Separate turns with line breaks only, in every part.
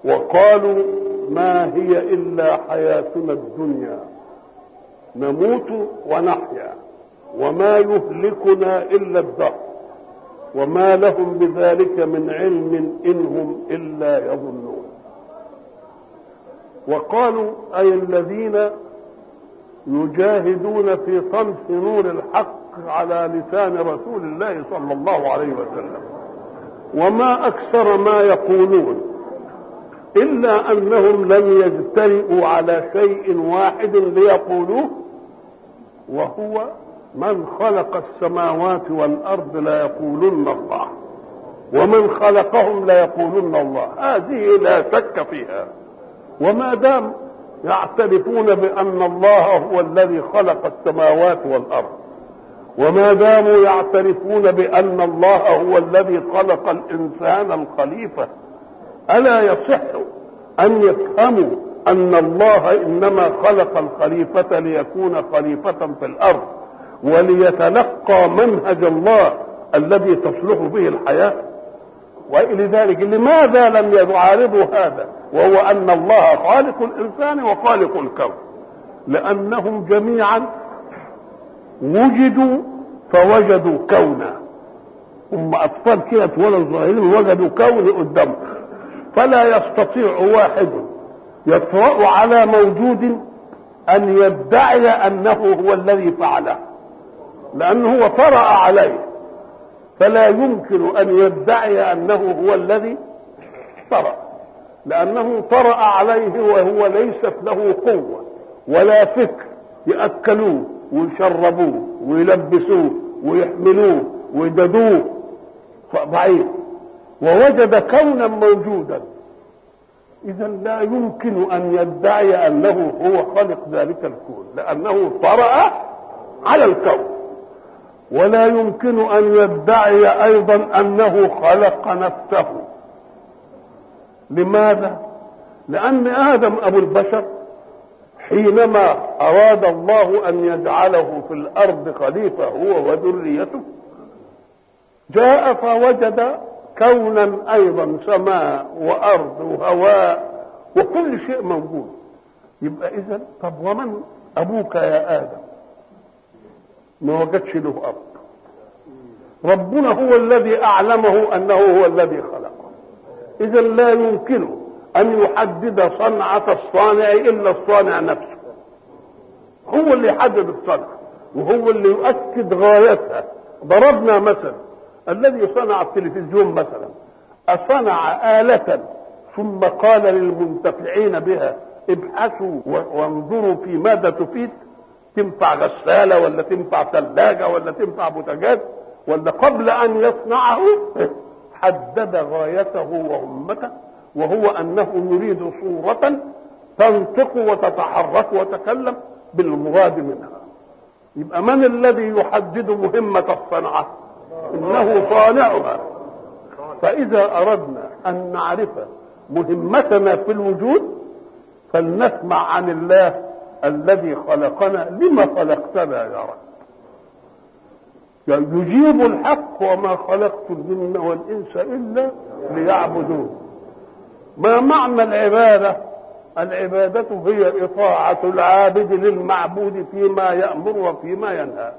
وقالوا ما هي إلا حياتنا الدنيا نموت ونحيا وما يهلكنا إلا الدهر وما لهم بذلك من علم إن هم إلا يظنون وقالوا أي الذين يجاهدون في طمس نور الحق على لسان رسول الله صلى الله عليه وسلم وما أكثر ما يقولون إلا أنهم لم يجترئوا على شيء واحد ليقولوه وهو من خلق السماوات والأرض ليقولن الله ومن خلقهم ليقولن الله هذه لا شك فيها وما دام يعترفون بأن الله هو الذي خلق السماوات والأرض وما داموا يعترفون بأن الله هو الذي خلق الإنسان الخليفة ألا يصح أن يفهموا أن الله إنما خلق الخليفة ليكون خليفة في الأرض وليتلقى منهج الله الذي تصلح به الحياة ولذلك لماذا لم يعارضوا هذا وهو أن الله خالق الإنسان وخالق الكون لأنهم جميعا وجدوا فوجدوا كونا هم أطفال كده اتولدوا صغيرين وجدوا كون قدامهم فلا يستطيع واحد يطرأ على موجود أن يدعي أنه هو الذي فعله لأنه هو طرأ عليه فلا يمكن أن يدعي أنه هو الذي طرأ لأنه طرأ عليه وهو ليست له قوة ولا فكر يأكلوه ويشربوه ويلبسوه ويحملوه ويددوه ضعيف ووجد كونا موجودا اذا لا يمكن ان يدعي انه هو خلق ذلك الكون لانه طرا على الكون ولا يمكن ان يدعي ايضا انه خلق نفسه لماذا لان ادم ابو البشر حينما اراد الله ان يجعله في الارض خليفه هو وذريته جاء فوجد كونا ايضا سماء وارض وهواء وكل شيء موجود يبقى اذا طب ومن ابوك يا ادم ما وجدش له اب ربنا هو الذي اعلمه انه هو الذي خلقه اذا لا يمكن ان يحدد صنعه الصانع الا الصانع نفسه هو اللي يحدد الصنعه وهو اللي يؤكد غايتها ضربنا مثلا الذي صنع التلفزيون مثلا أصنع آلة ثم قال للمنتفعين بها ابحثوا وانظروا في ماذا تفيد تنفع غسالة ولا تنفع ثلاجة ولا تنفع بوتاجاز ولا قبل أن يصنعه حدد غايته وهمته وهو أنه يريد صورة تنطق وتتحرك وتتكلم بالمراد منها يبقى من الذي يحدد مهمة الصنعة انه صانعها فاذا اردنا ان نعرف مهمتنا في الوجود فلنسمع عن الله الذي خلقنا لما خلقتنا يا رب يعني يجيب الحق وما خلقت الجن والانس الا ليعبدون ما معنى العباده العباده هي اطاعه العابد للمعبود فيما يامر وفيما ينهى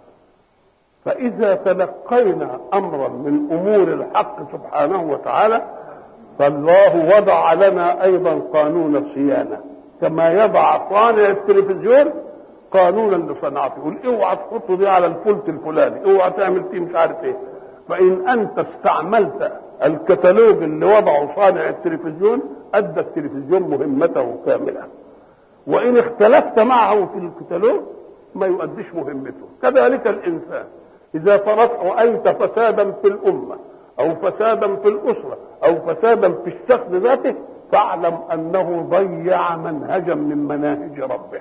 فإذا تلقينا أمرا من أمور الحق سبحانه وتعالى فالله وضع لنا أيضا قانون الصيانة كما يضع صانع التلفزيون قانونا لصناعته يقول اوعى تحط دي على الفلت الفلاني اوعى تعمل فيه مش عارف ايه فإن أنت استعملت الكتالوج اللي وضعه صانع التلفزيون أدى التلفزيون مهمته كاملة وإن اختلفت معه في الكتالوج ما يؤديش مهمته كذلك الإنسان إذا فرضت رأيت فسادا في الأمة أو فسادا في الأسرة أو فسادا في الشخص ذاته فاعلم أنه ضيع منهجا من مناهج ربه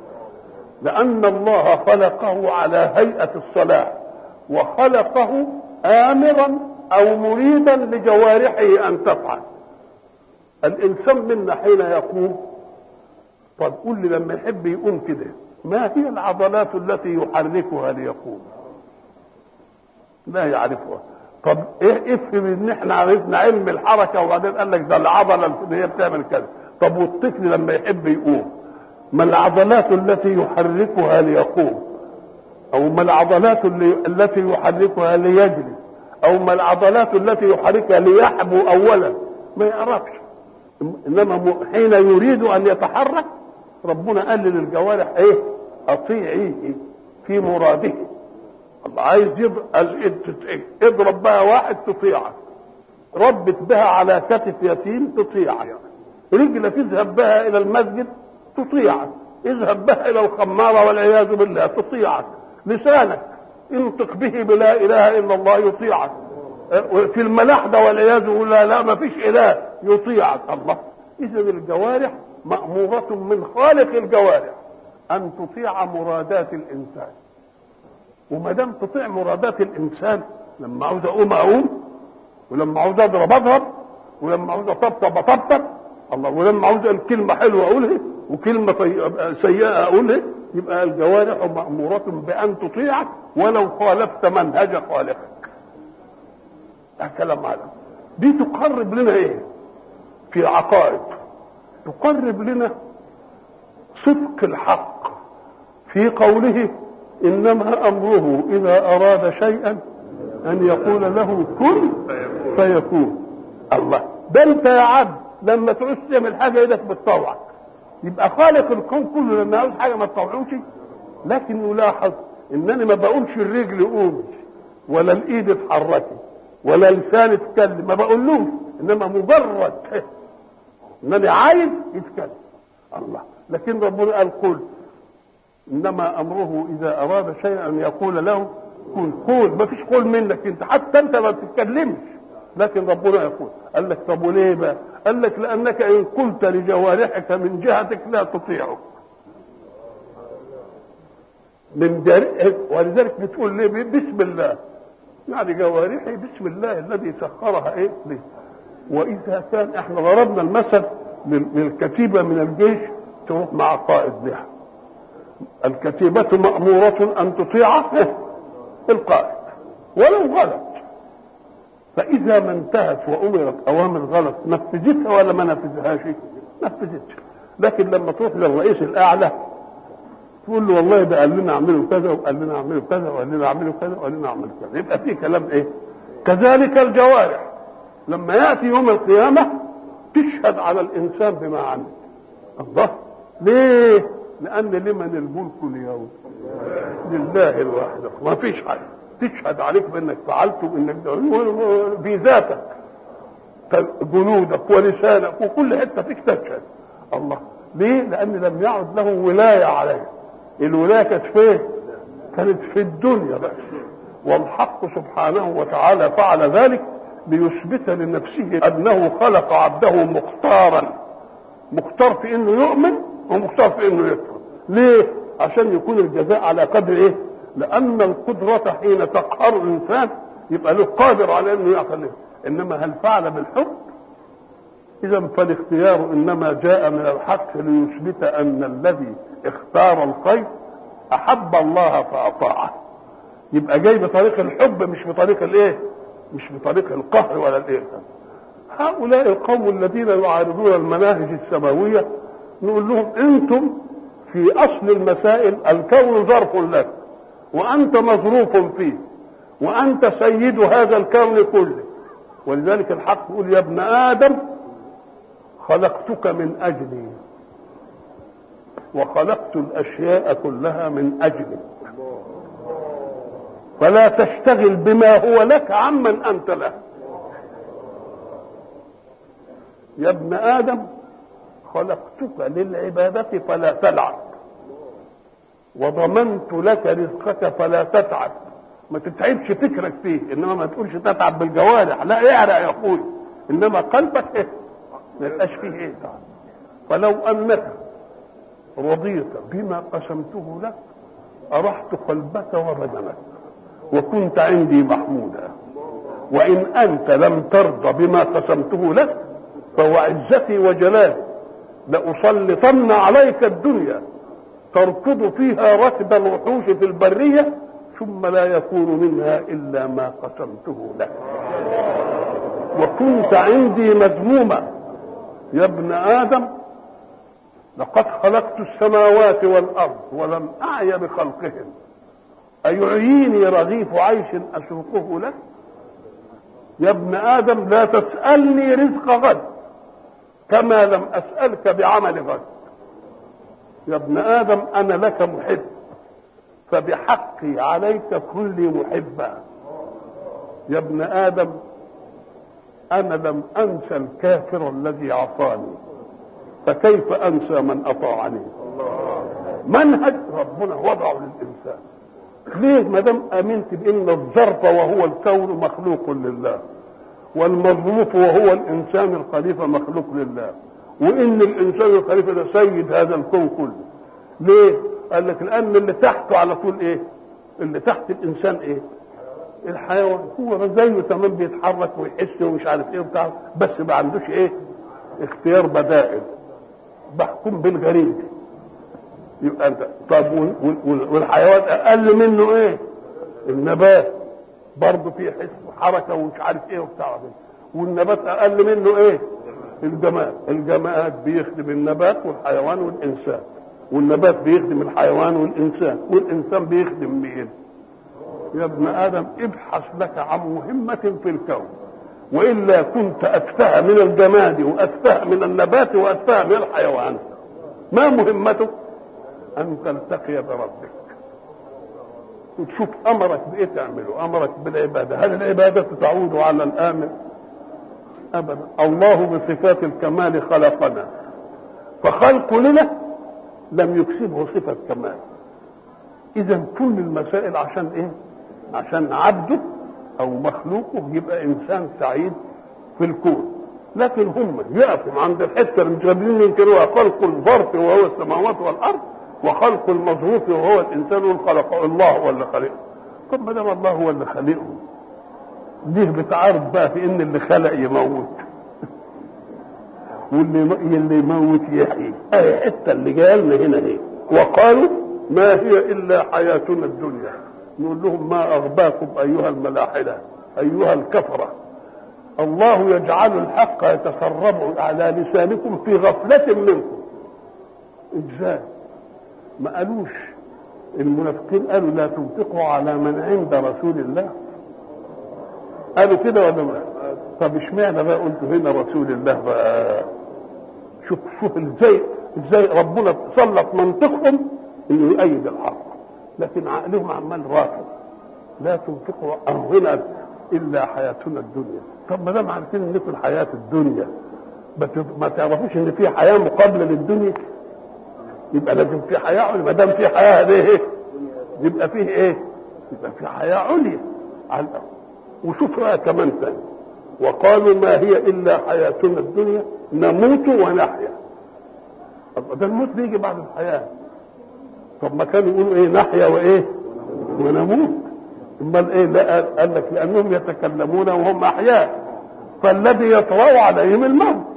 لأن الله خلقه على هيئة الصلاة وخلقه آمرا أو مريدا لجوارحه أن تفعل الإنسان منا حين يقوم طب قول لي لما يحب يقوم كده ما هي العضلات التي يحركها ليقوم لا يعرفها طب ايه افهم ان احنا عرفنا علم الحركه وبعدين قال لك ده العضله اللي هي بتعمل كذا طب والطفل لما يحب يقوم ما العضلات التي يحركها ليقوم او ما العضلات اللي التي يحركها ليجري او ما العضلات التي يحركها ليحبو اولا ما يعرفش انما حين يريد ان يتحرك ربنا قال للجوارح ايه اطيعيه في مراده الله عايز اضرب بها واحد تطيعك ربت بها على كتف يتيم تطيعك رجل تذهب بها الى المسجد تطيعك اذهب بها الى الخمارة والعياذ بالله تطيعك لسانك انطق به بلا اله الا الله يطيعك في الملاحدة والعياذ بالله لا ما فيش اله يطيعك الله اذا الجوارح مأمورة من خالق الجوارح ان تطيع مرادات الانسان وما دام تطيع مرادات الانسان لما عاوز اقوم اقوم ولما عاوز اضرب اضرب ولما عاوز اطبطب اطبطب الله ولما عاوز الكلمه حلوه اقولها وكلمه سيئه اقولها يبقى الجوارح ماموره بان تطيعك ولو خالفت منهج خالقك ده كلام عالم دي تقرب لنا ايه في العقائد تقرب لنا صدق الحق في قوله انما امره اذا اراد شيئا ان يقول له كن فيكون الله ده انت يا عبد لما تعوز تعمل حاجه ايدك بتطوعك يبقى خالق الكون كله لما عاوز حاجه ما تطوعوش لكن يلاحظ انني ما بقولش الرجل قومي ولا الايد اتحركي ولا لسان اتكلم ما بقولوش انما مجرد انني عايز يتكلم الله لكن ربنا قال قل انما امره اذا اراد شيئا ان يقول له كن قول ما فيش قول منك انت حتى انت ما بتتكلمش لكن ربنا يقول قال لك طب وليه بقى قال لك لانك ان قلت لجوارحك من جهتك لا تطيعك من جارحك ولذلك بتقول ليه بسم الله يعني جوارحي بسم الله الذي سخرها ايه ليه واذا كان احنا ضربنا المثل للكتيبه من الجيش تروح مع قائد بها الكتيبة مأمورة أن تطيع القائد ولو غلط فإذا ما انتهت وأمرت أوامر غلط نفذتها ولا ما نفذهاش؟ نفذتها لكن لما تروح للرئيس الأعلى تقول له والله ده قال لنا اعملوا كذا وقال لنا اعملوا كذا وقال لنا اعملوا كذا وقال لنا اعملوا كذا يبقى في كلام ايه؟ كذلك الجوارح لما ياتي يوم القيامه تشهد على الانسان بما عمل الله ليه؟ لأن لمن الملك اليوم لله الواحد ما فيش حاجة تشهد عليك بأنك فعلت وإنك في ذاتك جنودك ولسانك وكل حتة فيك تشهد الله ليه؟ لأن لم يعد له ولاية عليه الولاية كانت فين؟ كانت في الدنيا بس والحق سبحانه وتعالى فعل ذلك ليثبت لنفسه أنه خلق عبده مختارا مختار في انه يؤمن ومختار في انه يكفر ليه عشان يكون الجزاء على قدر ايه لان القدرة حين تقهر الانسان يبقى له قادر على انه يعقل انما هل فعل بالحب اذا فالاختيار انما جاء من الحق ليثبت ان الذي اختار الخير احب الله فاطاعه يبقى جاي بطريق الحب مش بطريق الايه مش بطريق القهر ولا الايه هؤلاء القوم الذين يعارضون المناهج السماوية نقول لهم انتم في اصل المسائل الكون ظرف لك وانت مظروف فيه وانت سيد هذا الكون كله ولذلك الحق يقول يا ابن ادم خلقتك من اجلي وخلقت الاشياء كلها من اجلك فلا تشتغل بما هو لك عمن انت له يا ابن ادم خلقتك للعباده فلا تلعب وضمنت لك رزقك فلا تتعب ما تتعبش فكرك فيه انما ما تقولش تتعب بالجوارح لا يعرق يا اخوي انما قلبك ايه ما يبقاش فيه ايه تعب فلو انك رضيت بما قسمته لك ارحت قلبك وبدنك وكنت عندي محمودا وان انت لم ترضى بما قسمته لك فهو عزتي وجلالي لأسلطن عليك الدنيا تركض فيها ركب الوحوش في البرية ثم لا يكون منها إلا ما قسمته لك وكنت عندي مذموما يا ابن ادم لقد خلقت السماوات والارض ولم اعي بخلقهن ايعيني رغيف عيش اسوقه لك يا ابن ادم لا تسالني رزق غد كما لم اسالك بعمل غد يا ابن ادم انا لك محب فبحقي عليك كل محبا يا ابن ادم انا لم انسى الكافر الذي عصاني فكيف انسى من اطاعني منهج ربنا وضعه للانسان ليه ما دام امنت بان الظرف وهو الكون مخلوق لله والمظروف وهو الانسان الخليفه مخلوق لله وان الانسان الخليفه ده سيد هذا الكون كله ليه قال لك لان اللي تحته على طول ايه اللي تحت الانسان ايه الحيوان هو زيه تمام بيتحرك ويحس ومش عارف ايه وبتاع بس ما عندوش ايه اختيار بدائل بحكم بالغريب يبقى انت طب والحيوان اقل منه ايه النبات برضه فيه حس وحركه ومش عارف ايه وبتاع والنبات اقل منه ايه الجماد الجماد بيخدم النبات والحيوان والانسان والنبات بيخدم الحيوان والانسان والانسان بيخدم مين يا ابن ادم ابحث لك عن مهمه في الكون والا كنت اتفه من الجماد واتفه من النبات واتفه من الحيوان ما مهمته ان تلتقي بربك وتشوف امرك بايه تعمله امرك بالعباده هل العباده تعود على الامر ابدا الله بصفات الكمال خلقنا فخلق لنا لم يكسبه صفه كمال اذا كل المسائل عشان ايه عشان عبده او مخلوقه يبقى انسان سعيد في الكون لكن هم يقفوا عند الحته اللي مش قادرين ينكروها خلق الظرف وهو السماوات والارض وخلق المظروف وهو الانسان والخلق الله هو اللي خلقه طب ما دام الله هو اللي خلقه ليه بتعارض بقى في ان اللي خلق يموت واللي اللي يموت يحيي اهي الحته اللي جايه لنا هنا اهي وقالوا ما هي الا حياتنا الدنيا نقول لهم ما اغباكم ايها الملاحده ايها الكفره الله يجعل الحق يتسرب على لسانكم في غفله منكم ازاي ما قالوش المنافقين قالوا لا تنفقوا على من عند رسول الله قالوا كده ولا ما طب اشمعنى بقى قلتوا هنا رسول الله بقى شوف شوف ازاي ازاي ربنا سلط منطقهم انه يؤيد الحق لكن عقلهم عمال رافض لا تنفقوا هنا الا حياتنا الدنيا طب ما دام عارفين ان في الحياه الدنيا ما تعرفوش ان في حياه مقابله للدنيا يبقى لازم في حياه عليا ما دام في حياه هذه ايه يبقى فيه ايه يبقى في حياه عليا على الأرض وشوف بقى كمان ثاني وقالوا ما هي الا حياتنا الدنيا نموت ونحيا ده الموت بيجي بعد الحياه طب ما كانوا يقولوا ايه نحيا وايه ونموت امال ايه لا قال لك لانهم يتكلمون وهم احياء فالذي يطرا عليهم الموت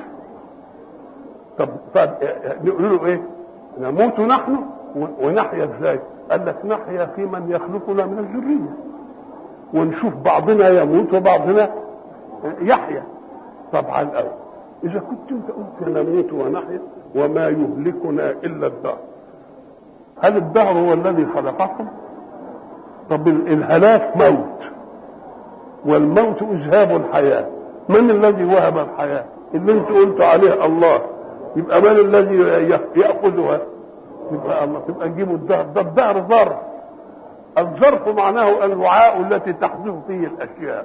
طب نقول له ايه نموت نحن ونحيا ازاي قال لك نحيا في من يخلقنا من الذريه ونشوف بعضنا يموت وبعضنا يحيا طبعا الاول اذا كنت انت قلت نموت ونحيا وما يهلكنا الا الدهر هل الدهر هو الذي خلقكم طب الهلاك موت والموت اذهاب الحياه من الذي وهب الحياه اللي انت قلت عليه الله يبقى من الذي ياخذها يبقى الله تبقى نجيبوا الدهر ده الدهر ظرف الظرف معناه الوعاء التي تحدث فيه الاشياء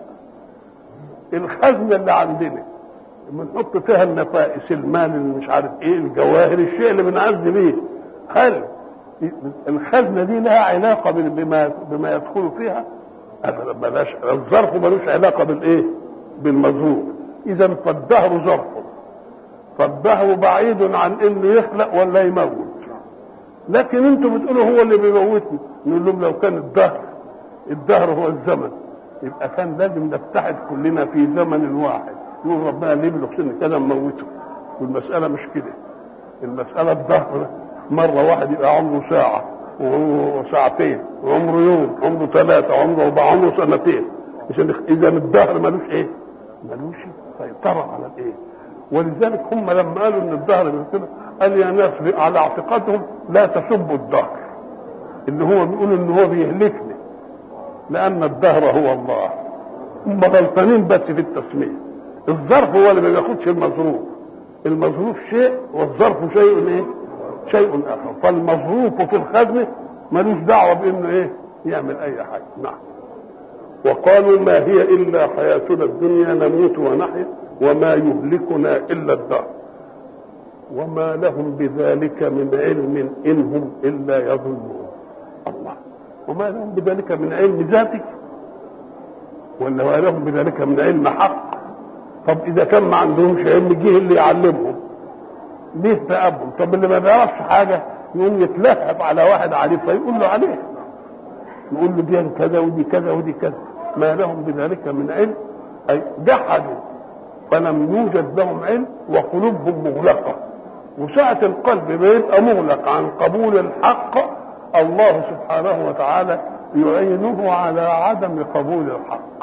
الخزنه اللي عندنا بنحط فيها النفائس المال اللي مش عارف ايه الجواهر الشيء اللي بنعز بيه هل الخزنه دي لها علاقه بما بما يدخل فيها ابدا بلاش الظرف ملوش علاقه بالايه بالمظروف اذا فالدهر ظرف فالدهر بعيد عن انه يخلق ولا يموت لكن انتم بتقولوا هو اللي بيموتني نقول لهم لو كان الدهر الدهر هو الزمن يبقى كان لازم نتحد كلنا في زمن واحد يقول ربنا ليه له سن كده نموته والمساله مش كده المساله الدهر مره واحد يبقى عمره ساعه وعمره ساعتين وعمره يوم عمره ثلاثه وعمره اربعه عمره سنتين عشان اذا الدهر ملوش ايه؟ ملوش سيطرة على الايه ولذلك هم لما قالوا ان الدهر من كده قال يا ناس على اعتقادهم لا تسبوا الدهر اللي هو بيقول ان هو بيهلكني لان الدهر هو الله هم غلطانين بس في التسميه الظرف هو اللي ما بياخدش المظروف المظروف شيء والظرف شيء ايه شيء اخر فالمظروف في الخزنه ملوش دعوه بانه ايه يعمل اي حاجه نعم وقالوا ما هي الا حياتنا الدنيا نموت ونحيا وما يهلكنا الا الدهر وما لهم بذلك من علم ان هم الا يظنون الله وما لهم بذلك من علم ذاتك ولا ما لهم بذلك من علم حق طب اذا كان ما عندهمش علم جه اللي يعلمهم ليه تأبهم طب اللي ما بيعرفش حاجه يقوم يتلهف على واحد عليه فيقول له عليه يقول له دي كذا ودي كذا ودي كذا ما لهم بذلك من علم اي جحدوا فلم يوجد لهم علم وقلوبهم مغلقه وساعة القلب بيبقى مغلق عن قبول الحق الله سبحانه وتعالى يعينه على عدم قبول الحق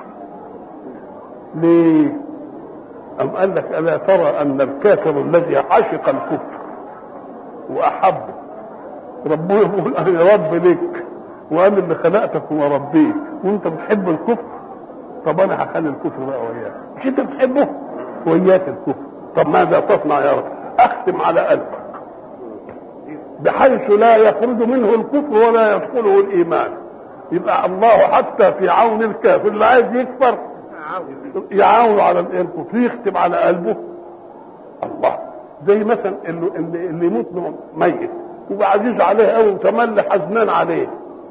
ليه أم قال لك ألا ترى أن الكافر الذي عشق الكفر وأحبه ربنا يقول أنا رب لك وأنا اللي خلقتك وربيك وأنت بتحب الكفر طب أنا هخلي الكفر بقى وياك مش أنت بتحبه وياك الكفر طب ماذا تصنع يا رب أختم على قلبك بحيث لا يخرج منه الكفر ولا يدخله الإيمان يبقى الله حتى في عون الكافر اللي عايز يكفر يعاون على الكفر يختم على قلبه الله زي مثلا اللي, اللي, اللي يموت ميت وعزيز عليه قوي وتملي حزنان عليه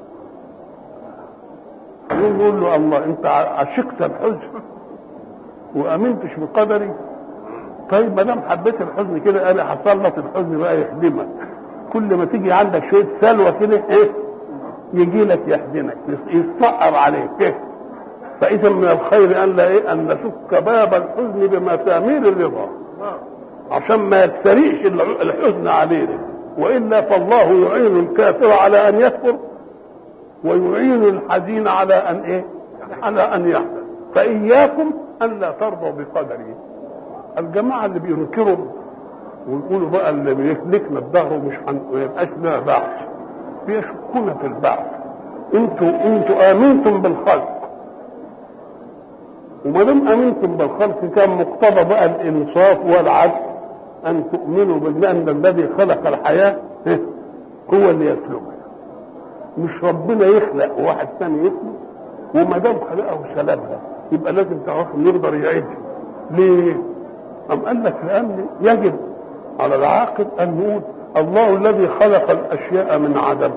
يقول له الله انت عشقت الحزن وامنتش بقدري طيب ما دام حبيت الحزن كده انا هسلط الحزن بقى يخدمك كل ما تيجي عندك شويه سلوى كده ايه يجي لك يحزنك يستقر عليك إيه؟ فاذا من الخير ان لا ايه ان نشك باب الحزن بمسامير الرضا عشان ما يتسريش الحزن علينا والا فالله يعين الكافر على ان يكفر ويعين الحزين على ان ايه على ان يحزن فاياكم ان لا ترضوا بقدره الجماعه اللي بينكروا ويقولوا بقى اللي بيهلكنا الدهر ومش ما يبقاش لنا بعث بيشكون في البعث انتوا انتوا امنتم بالخلق وما دام امنتم بالخلق كان مقتضى بقى الانصاف والعدل ان تؤمنوا بان الذي خلق الحياه هو اللي يسلكها مش ربنا يخلق وواحد ثاني يسلك وما دام خلقه وسلبها يبقى لازم تعرفوا يقدر يعيش ليه؟ أم قال لك لأن يجب على العاقل أن يقول الله الذي خلق الأشياء من عدم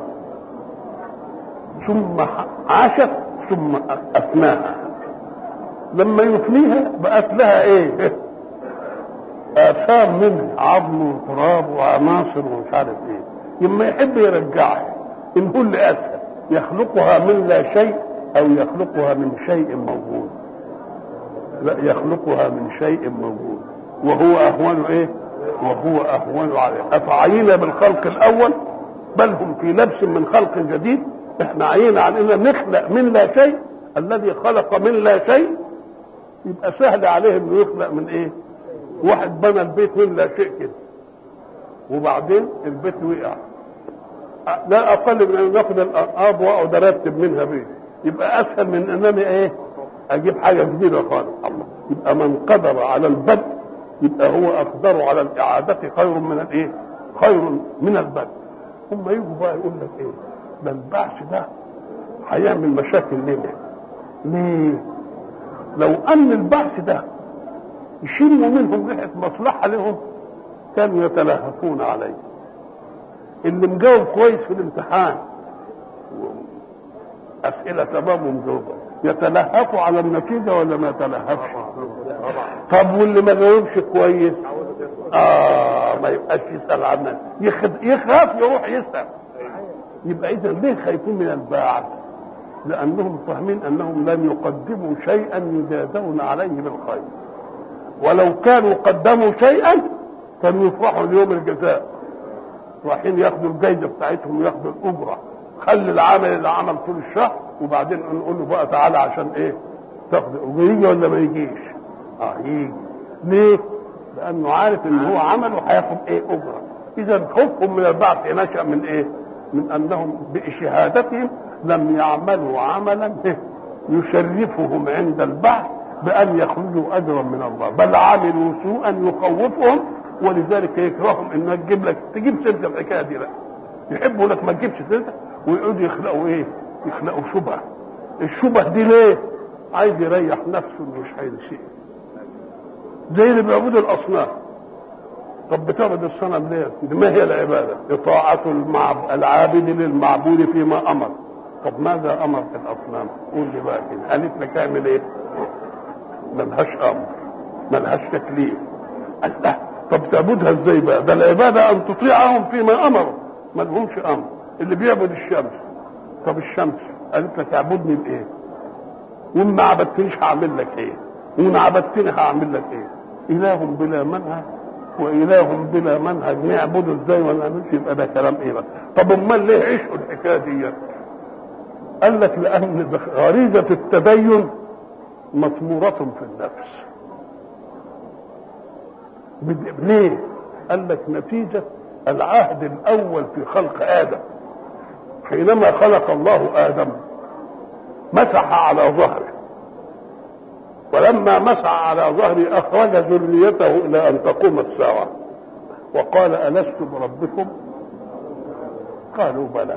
ثم عاشت ثم أفناها لما يفنيها بقت لها ايه آثار منه عظم وتراب وعناصر ومش عارف ايه لما يحب يرجعها إن هو اللي أسهل يخلقها من لا شيء أو يخلقها من شيء موجود لا يخلقها من شيء موجود وهو أهون إيه وهو أهون عليه أفعينا بالخلق الأول بل هم في لبس من خلق جديد احنا عينا عن ان نخلق من لا شيء الذي خلق من لا شيء يبقى سهل عليه انه يخلق من ايه واحد بنى البيت من لا شيء كده وبعدين البيت وقع لا اقل من ان ناخد الارض واقعد ارتب منها بيت يبقى اسهل من انني ايه اجيب حاجه جديده خالص الله يبقى من قدر على البدء يبقى هو اقدر على الاعاده خير من الايه خير من البدء هم يجوا بقى يقول لك ايه ده البعث ده هيعمل مشاكل لنا ليه لو ان البعث ده يشيلوا منهم ريحه مصلحه لهم كانوا يتلهفون عليه اللي مجاوب كويس في الامتحان اسئله تمام ومجاوبه يتلهفوا على النتيجه ولا ما يتلهفش طب واللي ما جاوبش كويس اه ما يبقاش يسال عنها يخاف يروح يسال يبقى اذا ليه خايفين من البعث لانهم فاهمين انهم لن يقدموا شيئا يجازون عليه بالخير ولو كانوا قدموا شيئا كانوا يفرحوا ليوم الجزاء رايحين ياخدوا الجايزه بتاعتهم وياخدوا الاجره خلي العمل اللي عمل طول الشهر وبعدين نقول له بقى تعالى عشان ايه تاخد يجي ولا ما يجيش اه يجي ليه؟ لانه عارف ان هو عمله هياخد ايه اجره اذا خوفهم من البعث نشا من ايه؟ من انهم بشهادتهم لم يعملوا عملا يشرفهم عند البعث بان يخرجوا اجرا من الله بل عملوا سوءا يخوفهم ولذلك يكرههم انك تجيب لك تجيب سيره الحكايه دي بقى يحبوا لك ما تجيبش سيرتها ويقعدوا يخلقوا ايه؟ يخلقوا شبهه الشبه دي ليه؟ عايز يريح نفسه انه مش عايز شيء زي اللي بيعبدوا الاصنام طب بتعبد الصنم ليه؟ ما هي العباده؟ اطاعه المعب... العابد للمعبود فيما امر طب ماذا امر في الاصنام؟ قول لي بقى كده قالت لك اعمل ايه؟ ملهاش امر ملهاش تكليف الله طب تعبدها ازاي بقى؟ ده العباده ان تطيعهم فيما امروا ما لهمش امر اللي بيعبد الشمس طب الشمس قالت لك اعبدني بايه؟ وان ما عبدتنيش هعمل لك ايه؟ وان عبدتني هعمل لك ايه؟ اله بلا منهج واله بلا منهج نعبده ازاي ولا نعملش يبقى ده كلام ايه بقى؟ طب امال ليه عيشوا الحكايه دي؟ قال لك لان غريزه التدين مطمورة في النفس ليه؟ قال لك نتيجة العهد الأول في خلق آدم حينما خلق الله آدم مسح على ظهره ولما مسح على ظهره أخرج ذريته إلى أن تقوم الساعة وقال ألست بربكم قالوا بلى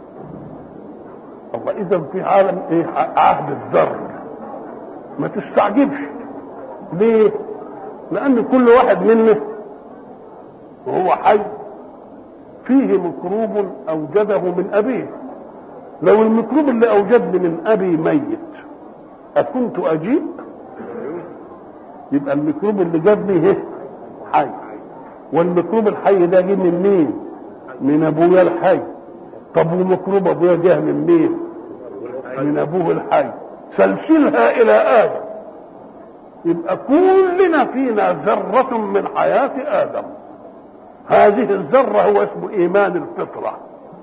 الله إذا في عالم إيه عهد الذر ما تستعجبش ليه لان كل واحد منا وهو حي فيه ميكروب اوجده من ابيه لو الميكروب اللي اوجدني من ابي ميت اكنت اجيب يبقى الميكروب اللي جابني هه حي والميكروب الحي ده جه من مين من ابويا الحي طب وميكروب ابويا جه من مين من ابوه الحي سلسلها الى ادم يبقى كلنا فينا ذرة من حياة آدم هذه الذرة هو اسمه إيمان الفطرة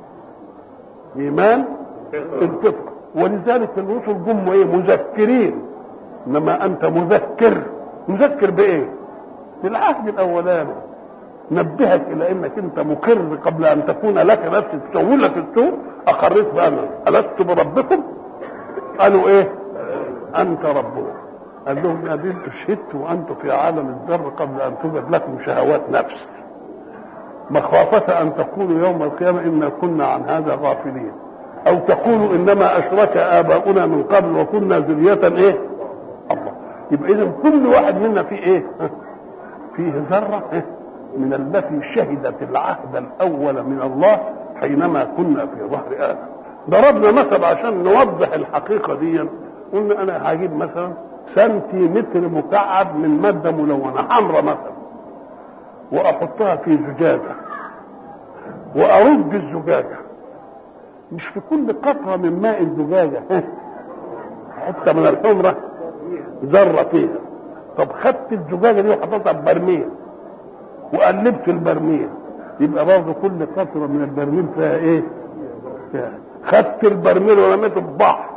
إيمان الفطرة ولذلك الرسل جم إيه مذكرين إنما أنت مذكر مذكر بإيه؟ بالعهد الأولاني نبهك إلى أنك أنت مقر قبل أن تكون لك نفس تسوي لك السوء أقريت بأنا ألست بربكم؟ قالوا إيه؟ أنت ربنا قال لهم يا بنت شهدت وانتم في عالم الذر قبل ان توجد لكم شهوات نفس مخافة أن تقولوا يوم القيامة إنا كنا عن هذا غافلين أو تقولوا إنما أشرك آباؤنا من قبل وكنا ذرية إيه؟ الله يبقى إذا كل واحد منا فيه إيه؟ فيه ذرة إيه؟ من التي شهدت العهد الأول من الله حينما كنا في ظهر آدم ضربنا مثل عشان نوضح الحقيقة دي قلنا أنا هجيب مثلا سنتيمتر مكعب من مادة ملونة حمراء مثلا وأحطها في زجاجة وأرج الزجاجة مش في كل قطرة من ماء الزجاجة حتة من الحمرة ذرة فيها طب خدت الزجاجة دي وحطيتها في برميل وقلبت البرميل يبقى برضه كل قطرة من البرميل فيها ايه؟ فيها خدت البرميل ورميته في بحر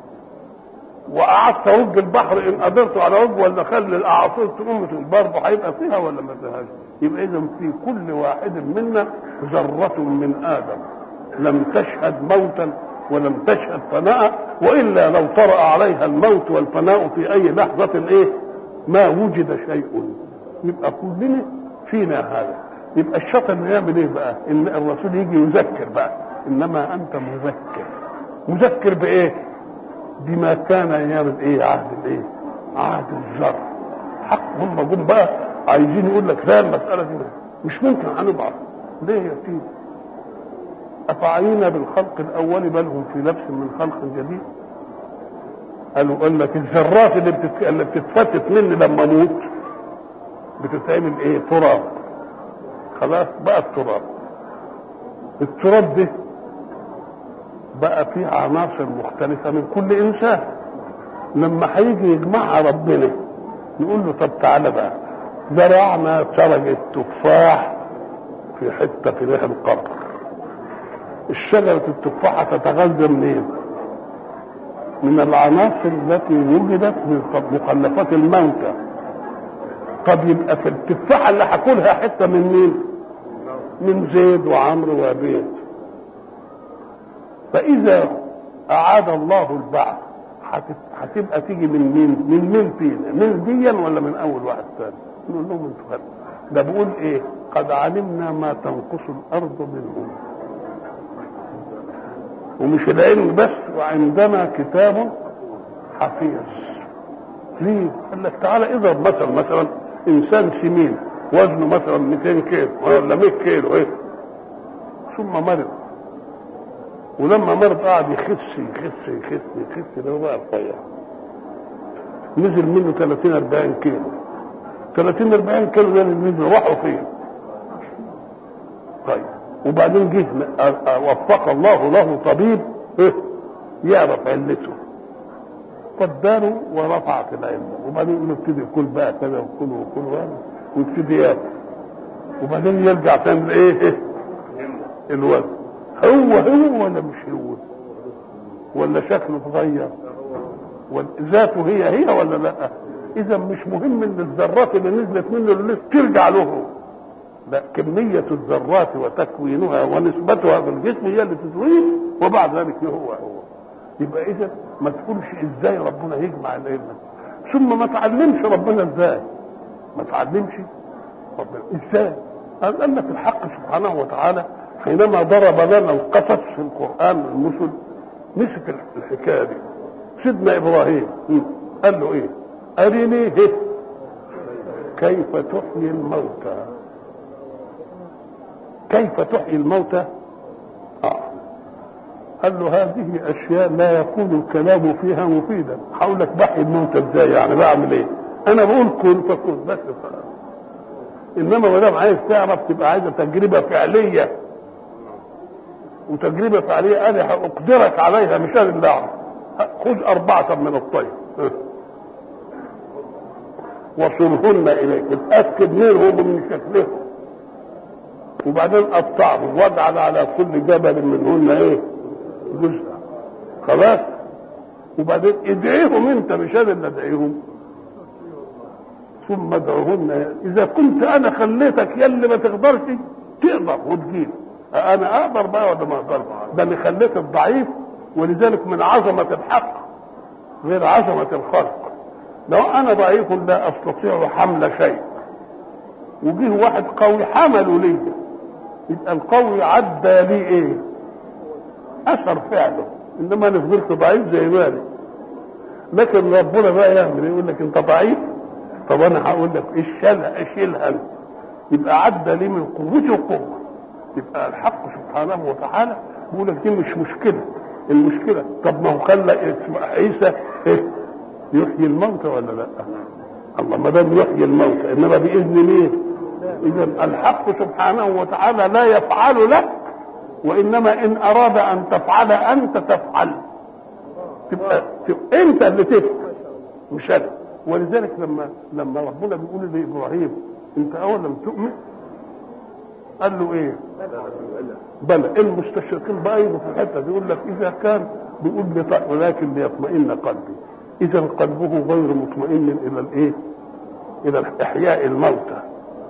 وقعدت ارج البحر ان قدرت على رج ولا خلي الاعاصير تقوم برضه هيبقى فيها ولا ما فيهاش يبقى اذا في كل واحد منا ذرة من ادم لم تشهد موتا ولم تشهد فناء والا لو طرأ عليها الموت والفناء في اي لحظة ايه ما وجد شيء يبقى كلنا فينا هذا يبقى الشاطر انه يعمل ايه بقى ان الرسول يجي يذكر بقى انما انت مذكر مذكر بايه بما كان ايام الايه عهد الايه عهد الذر حق هم جم بقى عايزين يقول لك لا المساله دي مش ممكن هنضعف ليه يا سيدي افعينا بالخلق الاول بل هم في لبس من خلق جديد قالوا قال لك الذرات اللي بتت... اللي بتتفتت مني لما اموت بتتعمل ايه تراب خلاص بقى التراب التراب ده بقى فيه عناصر مختلفة من كل إنسان لما هيجي يجمعها ربنا نقول له طب تعالى بقى زرعنا شجرة تفاح في حتة في ريح القبر الشجرة التفاحة تتغذى منين؟ من العناصر التي وجدت من مخلفات الموتى طب يبقى في التفاحه اللي هاكلها حته من مين من زيد وعمرو وابيد فاذا اعاد الله البعث هتبقى تيجي من مين من مين فينا من ديا ولا من اول واحد ثاني نقول لهم انتوا ده بيقول ايه قد علمنا ما تنقص الارض منهم ومش العلم بس وعندنا كتاب حفيظ ليه؟ قال لك تعالى اضرب مثلا مثلا انسان سمين وزنه مثلا 200 كيلو ولا 100 كيلو ايه ثم مرض ولما مرض قعد يخس يخس يخس يخس ده بقى رفيع نزل منه 30 40 كيلو 30 40 كيلو ده نزل راحوا فين؟ طيب وبعدين جه وفق الله له طبيب إيه؟ يعرف علته قدره ورفعت العلم وبعدين يقول له ابتدي كل بقى كذا وكل وكل ويبتدي ياكل وبعدين يرجع تاني ايه, إيه؟ الوزن هو هو ولا مش هو ولا شكله اتغير ذاته هي هي ولا لا اذا مش مهم ان الذرات اللي نزلت منه اللي ترجع له لا كمية الذرات وتكوينها ونسبتها في الجسم هي اللي تزويه وبعد ذلك هو هو يبقى اذا ما تقولش ازاي ربنا يجمع العلم ثم ما تعلمش ربنا ازاي ما تعلمش ربنا ازاي قال لك الحق سبحانه وتعالى حينما ضرب لنا القصص في القرآن المثل مسك الحكاية دي سيدنا إبراهيم قال له إيه أرني كيف تحيي الموتى كيف تحيي الموتى آه. قال له هذه أشياء لا يكون الكلام فيها مفيدا هقول لك بحيي الموتى ازاي يعني بعمل ايه انا بقول كن فكن بس خلاص انما ما دام عايز تعرف تبقى عايزه تجربه فعليه وتجربة فعلية أنا أقدرك عليها مش أنا اللي أعرف خذ أربعة من الطير وصلهن إليك اتأكد منهم ومن شكلهم وبعدين قطعهم واجعل على كل جبل منهن إيه جزء خلاص وبعدين ادعيهم أنت مش أنا اللي أدعيهم ثم ادعوهن إذا كنت أنا خليتك يلي ما تقدرش تقدر وتجيب انا اقدر بقى ولا ما اقدر ده اللي خليت الضعيف ولذلك من عظمه الحق غير عظمه الخلق لو انا ضعيف لا استطيع حمل شيء وجه واحد قوي حمله لي يبقى القوي عدى لي ايه اثر فعله انما انا فضلت ضعيف زي مالي لكن ربنا بقى يعمل يقول لك انت ضعيف طب انا هقول لك اشيلها اشيلها يبقى عدى لي من قوتي وقوه يبقى الحق سبحانه وتعالى بيقول لك دي مش مشكله المشكله طب ما هو خلى عيسى ايه يحيي الموتى ولا لا؟ الله ما دام يحيي الموتى انما باذن مين؟ اذا الحق سبحانه وتعالى لا يفعل لك وانما ان اراد ان تفعل انت تفعل تبقى, تبقى انت اللي تفعل مش انا ولذلك لما لما ربنا بيقول لابراهيم انت اولم تؤمن قال له ايه بلى المستشرقين بقى يجوا في الحته دي يقول لك اذا كان بيقول لي ولكن ليطمئن قلبي اذا قلبه غير مطمئن الى الايه الى احياء الموتى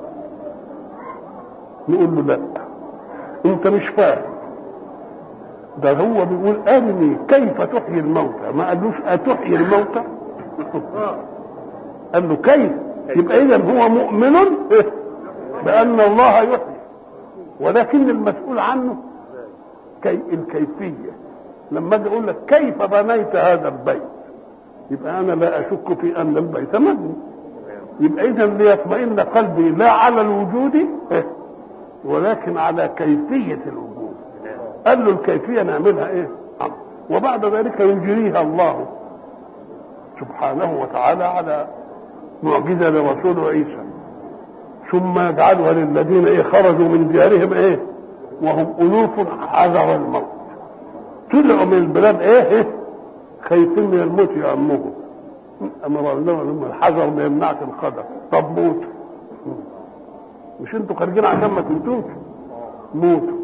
نقول له لا انت مش فاهم ده هو بيقول ارني كيف تحيي الموتى ما قالوش اتحيي الموتى قال له كيف يبقى اذا هو مؤمن بان الله يحيي ولكن المسؤول عنه كي الكيفية لما اجي اقول لك كيف بنيت هذا البيت يبقى انا لا اشك في ان البيت مبني يبقى اذا ليطمئن قلبي لا على الوجود ولكن على كيفية الوجود قال له الكيفية نعملها ايه وبعد ذلك يجريها الله سبحانه وتعالى على معجزة لرسوله عيسى ثم يجعلها للذين ايه خرجوا من ديارهم ايه وهم الوف حذر الموت طلعوا من البلاد ايه, إيه؟ خايفين من الموت يأمهم امر الله الحذر ما يمنعش القدر طب موت مش انتوا خارجين عشان ما تموتوش موتوا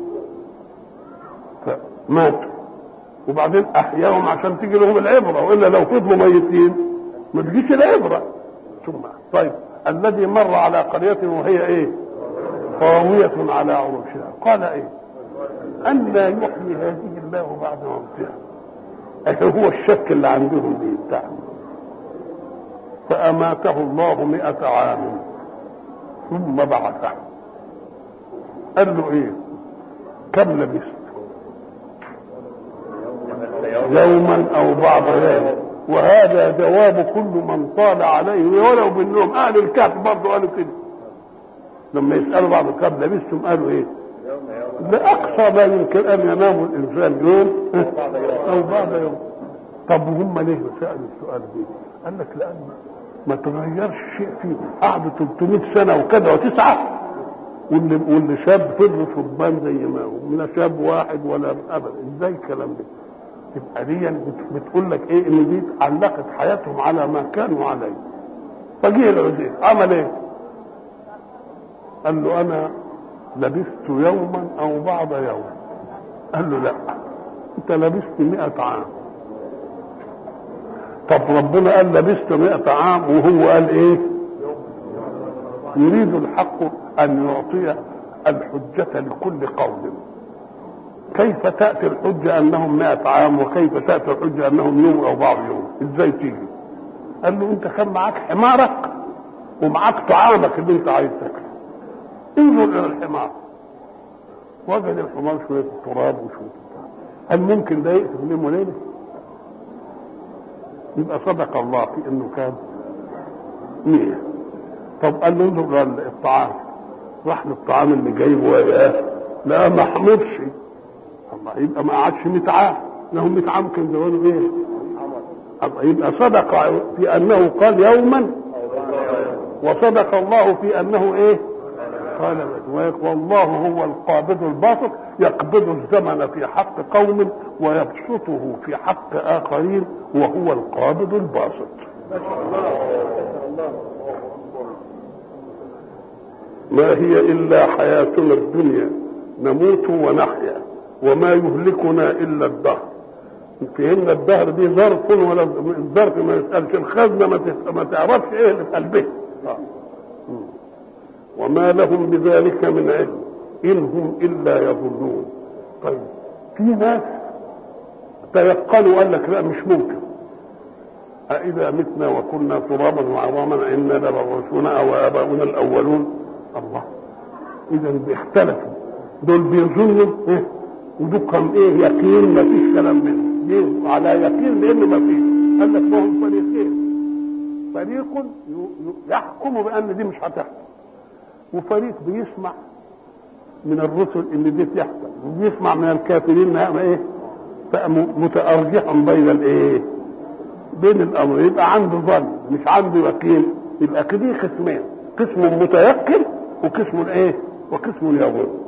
فماتوا وبعدين احياهم عشان تيجي لهم العبره والا لو فضلوا ميتين ما تجيش العبره ثم طيب الذي مر على قرية وهي ايه خاوية على عروشها قال ايه أن لا يحيي هذه الله بعد موتها هو الشك اللي عندهم دي بتاعهم فأماته الله مئة عام ثم بعثه قال له ايه كم لبست يوما او بعض يوم وهذا جواب كل من طال عليه ولو بالنوم اهل الكهف برضه قالوا كده لما يسالوا بعض كم لبستم قالوا ايه لاقصى ما يمكن ان ينام الانسان يوم او بعض يوم طب وهم ليه سالوا السؤال ده قال لك لان ما تغيرش شيء فيه قعدوا 300 سنه وكذا وتسعه واللي واللي شاب فضل شبان زي ما هو لا شاب واحد ولا ابدا ازاي الكلام ده تبقى دي بتقول لك ايه ان دي علقت حياتهم على ما كانوا عليه فجه العزيز عمل ايه قال له انا لبثت يوما او بعض يوم قال له لا انت لبثت مئة عام طب ربنا قال لبثت مئة عام وهو قال ايه يريد الحق ان يعطي الحجة لكل قول كيف تأتي الحجة انهم مئة عام وكيف تأتي الحجة انهم يوم او بعض يوم ازاي تيجي قال له انت كان معاك حمارك ومعاك طعامك اللي انت عايز تاكله انظر الى الحمار وجد الحمار شوية تراب وشوية هل ممكن ده يأتي في يوم وليلة؟ يبقى صدق الله في انه كان مية طب قال له انظر الطعام راح للطعام اللي جايبه وياه لا ما حمرش الله يبقى ما قعدش 100 عام له 100 عام كان زمانه ايه؟ الله يبقى صدق في انه قال يوما وصدق الله في انه ايه؟ قال والله هو القابض الباسط يقبض الزمن في حق قوم ويبسطه في حق اخرين وهو القابض الباسط ما هي الا حياتنا الدنيا نموت ونحيا وما يهلكنا الا الدهر فهمنا الدهر دي ظرف ولا الظرف ما يسالش الخزنه ما, ما تعرفش ايه اللي في قلبها وما لهم بذلك من علم ان هم الا يظنون طيب في ناس تيقنوا قال لك لا مش ممكن أإذا متنا وكنا ترابا وعظاما إنا لمبعوثون أو آباؤنا الأولون الله إذا بيختلفوا دول بيظنوا إيه ودول كان إيه يقين ما فيش كلام منه ليه؟ على يقين لأنه ما فيش قال لك ما هم فريقين فريق يحكم بأن دي مش هتحصل وفريق بيسمع من الرسل ان دي تحصل وبيسمع من الكافرين انها ايه متأرجح بين الايه بين الامر يبقى عنده ظن مش عنده يقين يبقى كده قسمين قسم متيقن وقسم ايه وقسم يظن